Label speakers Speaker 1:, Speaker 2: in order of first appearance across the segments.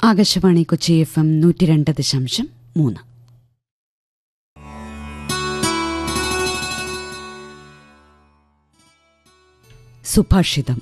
Speaker 1: Akashvani Kochi F M നൂറ്റി രണ്ട് ദശാംശം മൂന്ന് സുഭാഷിതം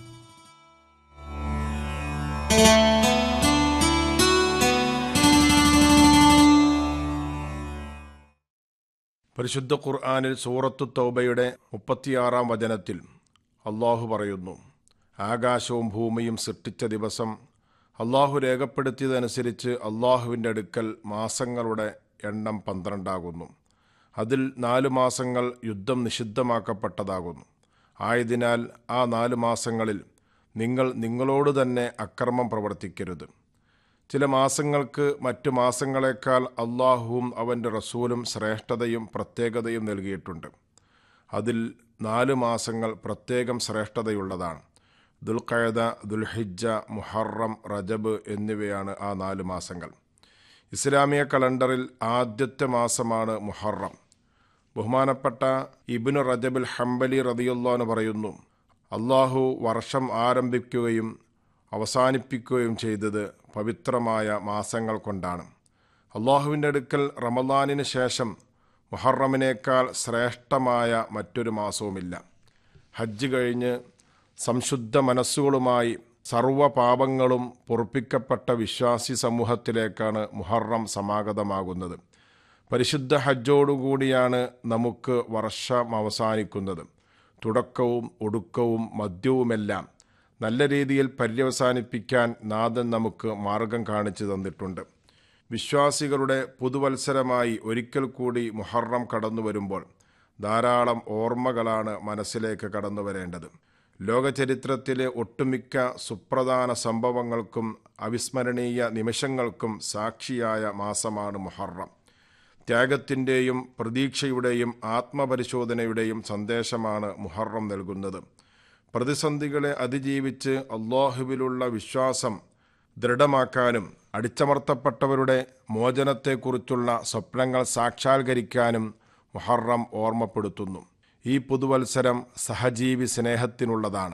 Speaker 2: പരിശുദ്ധ ഖുർആാനിൽ സൂറത്തു തൗബയുടെ മുപ്പത്തിയാറാം വചനത്തിൽ അള്ളാഹു പറയുന്നു ആകാശവും ഭൂമിയും സൃഷ്ടിച്ച ദിവസം അള്ളാഹു രേഖപ്പെടുത്തിയതനുസരിച്ച് അള്ളാഹുവിൻ്റെ അടുക്കൽ മാസങ്ങളുടെ എണ്ണം പന്ത്രണ്ടാകുന്നു അതിൽ നാല് മാസങ്ങൾ യുദ്ധം നിഷിദ്ധമാക്കപ്പെട്ടതാകുന്നു ആയതിനാൽ ആ നാല് മാസങ്ങളിൽ നിങ്ങൾ നിങ്ങളോട് തന്നെ അക്രമം പ്രവർത്തിക്കരുത് ചില മാസങ്ങൾക്ക് മറ്റു മാസങ്ങളെക്കാൾ അള്ളാഹുവും അവൻ്റെ റസൂലും ശ്രേഷ്ഠതയും പ്രത്യേകതയും നൽകിയിട്ടുണ്ട് അതിൽ നാല് മാസങ്ങൾ പ്രത്യേകം ശ്രേഷ്ഠതയുള്ളതാണ് ദുൽഖയദ ദുൽഹിജ്ജ മുഹറം റജബ് എന്നിവയാണ് ആ നാല് മാസങ്ങൾ ഇസ്ലാമിക കലണ്ടറിൽ ആദ്യത്തെ മാസമാണ് മുഹറം ബഹുമാനപ്പെട്ട ഇബിനു റജബുൽ ഹംബലി റതിയുള്ളാന്ന് പറയുന്നു അള്ളാഹു വർഷം ആരംഭിക്കുകയും അവസാനിപ്പിക്കുകയും ചെയ്തത് പവിത്രമായ മാസങ്ങൾ കൊണ്ടാണ് അള്ളാഹുവിൻ്റെ അടുക്കൽ റമദാനിന് ശേഷം മുഹറമിനേക്കാൾ ശ്രേഷ്ഠമായ മറ്റൊരു മാസവുമില്ല ഹജ്ജ് കഴിഞ്ഞ് സംശുദ്ധ മനസ്സുകളുമായി സർവ പാപങ്ങളും പൊറുപ്പിക്കപ്പെട്ട വിശ്വാസി സമൂഹത്തിലേക്കാണ് മുഹറം സമാഗതമാകുന്നത് പരിശുദ്ധ ഹജ്ജോടുകൂടിയാണ് നമുക്ക് വർഷം അവസാനിക്കുന്നത് തുടക്കവും ഒടുക്കവും മദ്യവുമെല്ലാം നല്ല രീതിയിൽ പര്യവസാനിപ്പിക്കാൻ നാഥൻ നമുക്ക് മാർഗം കാണിച്ചു തന്നിട്ടുണ്ട് വിശ്വാസികളുടെ പുതുവത്സരമായി ഒരിക്കൽ കൂടി മുഹറം കടന്നു വരുമ്പോൾ ധാരാളം ഓർമ്മകളാണ് മനസ്സിലേക്ക് കടന്നു വരേണ്ടത് ലോകചരിത്രത്തിലെ ഒട്ടുമിക്ക സുപ്രധാന സംഭവങ്ങൾക്കും അവിസ്മരണീയ നിമിഷങ്ങൾക്കും സാക്ഷിയായ മാസമാണ് മുഹറം ത്യാഗത്തിൻ്റെയും പ്രതീക്ഷയുടെയും ആത്മപരിശോധനയുടെയും സന്ദേശമാണ് മുഹറം നൽകുന്നത് പ്രതിസന്ധികളെ അതിജീവിച്ച് അള്ളാഹുവിലുള്ള വിശ്വാസം ദൃഢമാക്കാനും അടിച്ചമർത്തപ്പെട്ടവരുടെ മോചനത്തെക്കുറിച്ചുള്ള സ്വപ്നങ്ങൾ സാക്ഷാത്കരിക്കാനും മുഹറം ഓർമ്മപ്പെടുത്തുന്നു ഈ പുതുവത്സരം സഹജീവി സ്നേഹത്തിനുള്ളതാണ്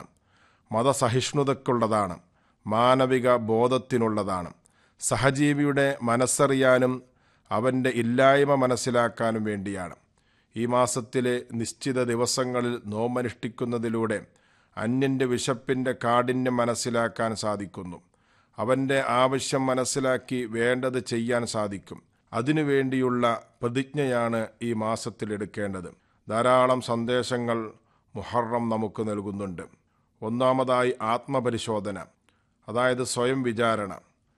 Speaker 2: മതസഹിഷ്ണുതയ്ക്കുള്ളതാണ് മാനവിക ബോധത്തിനുള്ളതാണ് സഹജീവിയുടെ മനസ്സറിയാനും അവൻ്റെ ഇല്ലായ്മ മനസ്സിലാക്കാനും വേണ്ടിയാണ് ഈ മാസത്തിലെ നിശ്ചിത ദിവസങ്ങളിൽ നോമനുഷ്ഠിക്കുന്നതിലൂടെ അന്യൻ്റെ വിശപ്പിൻ്റെ കാഠിന്യം മനസ്സിലാക്കാൻ സാധിക്കുന്നു അവൻ്റെ ആവശ്യം മനസ്സിലാക്കി വേണ്ടത് ചെയ്യാൻ സാധിക്കും അതിനുവേണ്ടിയുള്ള പ്രതിജ്ഞയാണ് ഈ മാസത്തിൽ എടുക്കേണ്ടത് ധാരാളം സന്ദേശങ്ങൾ മുഹറം നമുക്ക് നൽകുന്നുണ്ട് ഒന്നാമതായി ആത്മപരിശോധന അതായത് സ്വയം വിചാരണ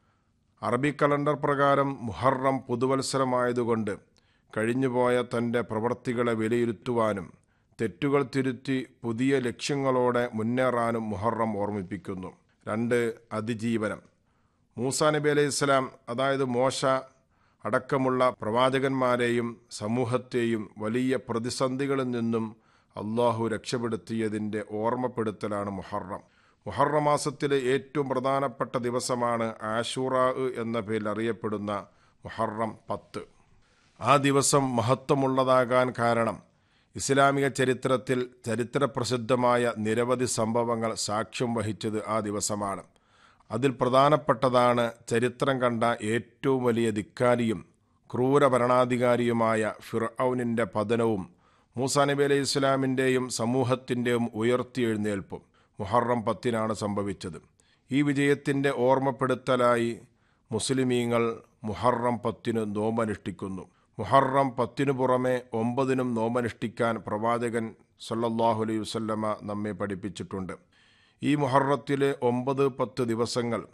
Speaker 2: അറബി കലണ്ടർ പ്രകാരം മുഹറം പുതുവത്സരമായതുകൊണ്ട് കഴിഞ്ഞുപോയ തൻ്റെ പ്രവൃത്തികളെ വിലയിരുത്തുവാനും തെറ്റുകൾ തിരുത്തി പുതിയ ലക്ഷ്യങ്ങളോടെ മുന്നേറാനും മുഹറം ഓർമ്മിപ്പിക്കുന്നു രണ്ട് അതിജീവനം മൂസാ നബി അലൈഹി ഇസ്ലാം അതായത് മോശ അടക്കമുള്ള പ്രവാചകന്മാരെയും സമൂഹത്തെയും വലിയ പ്രതിസന്ധികളിൽ നിന്നും അള്ളാഹു രക്ഷപ്പെടുത്തിയതിൻ്റെ ഓർമ്മപ്പെടുത്തലാണ് മുഹറം മുഹറ മാസത്തിലെ ഏറ്റവും പ്രധാനപ്പെട്ട ദിവസമാണ് ആഷൂറ എന്ന പേരിൽ അറിയപ്പെടുന്ന മുഹറം പത്ത് ആ ദിവസം മഹത്വമുള്ളതാകാൻ കാരണം ഇസ്ലാമിക ചരിത്രത്തിൽ ചരിത്രപ്രസിദ്ധമായ നിരവധി സംഭവങ്ങൾ സാക്ഷ്യം വഹിച്ചത് ആ ദിവസമാണ് അതിൽ പ്രധാനപ്പെട്ടതാണ് ചരിത്രം കണ്ട ഏറ്റവും വലിയ ധിക്കാരിയും ക്രൂര ഭരണാധികാരിയുമായ ഫിർഔനിൻ്റെ പതനവും മൂസാ നബി അലൈഹി ഇസ്ലാമിൻ്റെയും സമൂഹത്തിൻ്റെയും ഉയർത്തിയെഴുന്നേൽപ്പും മുഹറം പത്തിനാണ് സംഭവിച്ചത് ഈ വിജയത്തിൻ്റെ ഓർമ്മപ്പെടുത്തലായി മുസ്ലിമീങ്ങൾ മുഹറം പത്തിന് നോമനുഷ്ഠിക്കുന്നു മുഹറം പത്തിനു പുറമെ ഒമ്പതിനും നോമനുഷ്ഠിക്കാൻ പ്രവാചകൻ സല്ലല്ലാഹു അലൈഹി വസല്ലമ നമ്മെ പഠിപ്പിച്ചിട്ടുണ്ട് ഈ മുഹറത്തിലെ ഒമ്പത് പത്ത് ദിവസങ്ങൾ